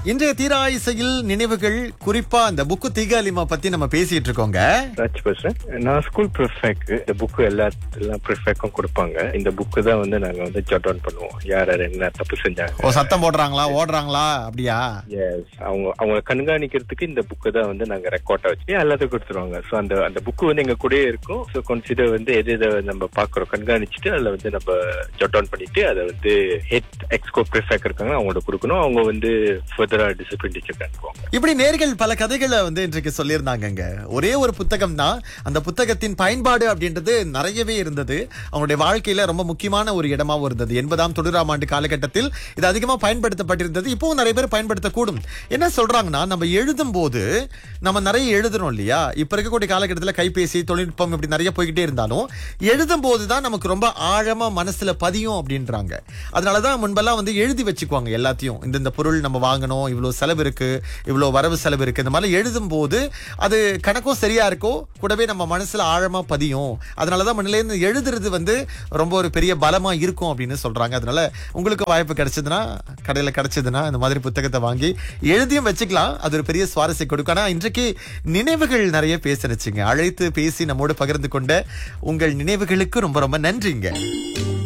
இன்றைய தீராயிசையில் நினைவுகள் குறிப்பா இந்த புக்கு தீகாலிமா பத்தி நம்ம பேசிட்டு இருக்கோங்க ராஜ் பேசுறேன் நான் ஸ்கூல் ப்ரிஃபெக்ட் இந்த புக்கு எல்லா எல்லா ப்ரிஃபெக்டும் கொடுப்பாங்க இந்த புக்கு தான் வந்து நாங்க வந்து ஜட் டவுன் பண்ணுவோம் யார் யார் என்ன தப்பு செஞ்சாங்க ஓ சத்தம் போடுறாங்களா ஓடுறாங்களா அப்படியா எஸ் அவங்க அவங்க கண்காணிக்கிறதுக்கு இந்த புக்கு தான் வந்து நாங்க ரெக்கார்டா வச்சு எல்லாத்தையும் கொடுத்துருவாங்க ஸோ அந்த அந்த புக்கு வந்து எங்க கூடயே இருக்கும் ஸோ கன்சிடர் வந்து எது எதை நம்ம பாக்குறோம் கண்காணிச்சுட்டு அதுல வந்து நம்ம ஜட் டவுன் பண்ணிட்டு அதை வந்து ஹெட் எக்ஸ்கோ ப்ரிஃபெக்ட் இருக்காங்க அவங்கள்ட்ட கொடுக்கணும் அவங்க வந்து ஃபர்தரா டிசிப்ளின் டீச்சர் அனுப்புவாங்க இப்படி நேர்கள் பல கதைகளை வந்து இன்றைக்கு சொல்லியிருந்தாங்கங்க ஒரே ஒரு புத்தகம் தான் அந்த புத்தகத்தின் பயன்பாடு அப்படின்றது நிறையவே இருந்தது அவங்களுடைய வாழ்க்கையில ரொம்ப முக்கியமான ஒரு இடமாவும் இருந்தது எண்பதாம் தொண்ணூறாம் ஆண்டு காலகட்டத்தில் இது அதிகமா பயன்படுத்தப்பட்டிருந்தது இப்பவும் நிறைய பேர் பயன்படுத்தக்கூடும் என்ன சொல்றாங்கன்னா நம்ம எழுதும் போது நம்ம நிறைய எழுதுறோம் இல்லையா இப்ப இருக்கக்கூடிய காலகட்டத்தில் கைபேசி தொழில்நுட்பம் இப்படி நிறைய போய்கிட்டே இருந்தாலும் எழுதும் போது தான் நமக்கு ரொம்ப ஆழமா மனசுல பதியும் அப்படின்றாங்க அதனாலதான் முன்பெல்லாம் வந்து எழுதி வச்சுக்குவாங்க எல்லாத்தையும் இந்த இந்த பொருள் நம்ம வாங்கணும் இவ்வளவு செலவு இருக்கு இவ்வளவு வரவு செலவு இருக்கு இந்த மாதிரி எழுதும் போது அது கணக்கும் சரியா இருக்கோ கூடவே நம்ம மனசுல ஆழமா பதியும் அதனாலதான் முன்னிலேருந்து எழுதுறது வந்து ரொம்ப ஒரு பெரிய பலமா இருக்கும் அப்படின்னு சொல்றாங்க அதனால உங்களுக்கு வாய்ப்பு கிடைச்சதுன்னா கடையில கிடைச்சதுன்னா இந்த மாதிரி புத்தகத்தை வாங்கி எழுதியும் வச்சுக்கலாம் அது ஒரு பெரிய சுவாரஸ்யம் கொடுக்கும் ஆனா இன்றைக்கு நினைவுகள் நிறைய பேசினுச்சுங்க அழைத்து பேசி நம்மோடு பகிர்ந்து கொண்ட உங்கள் நினைவுகளுக்கு ரொம்ப ரொம்ப நன்றிங்க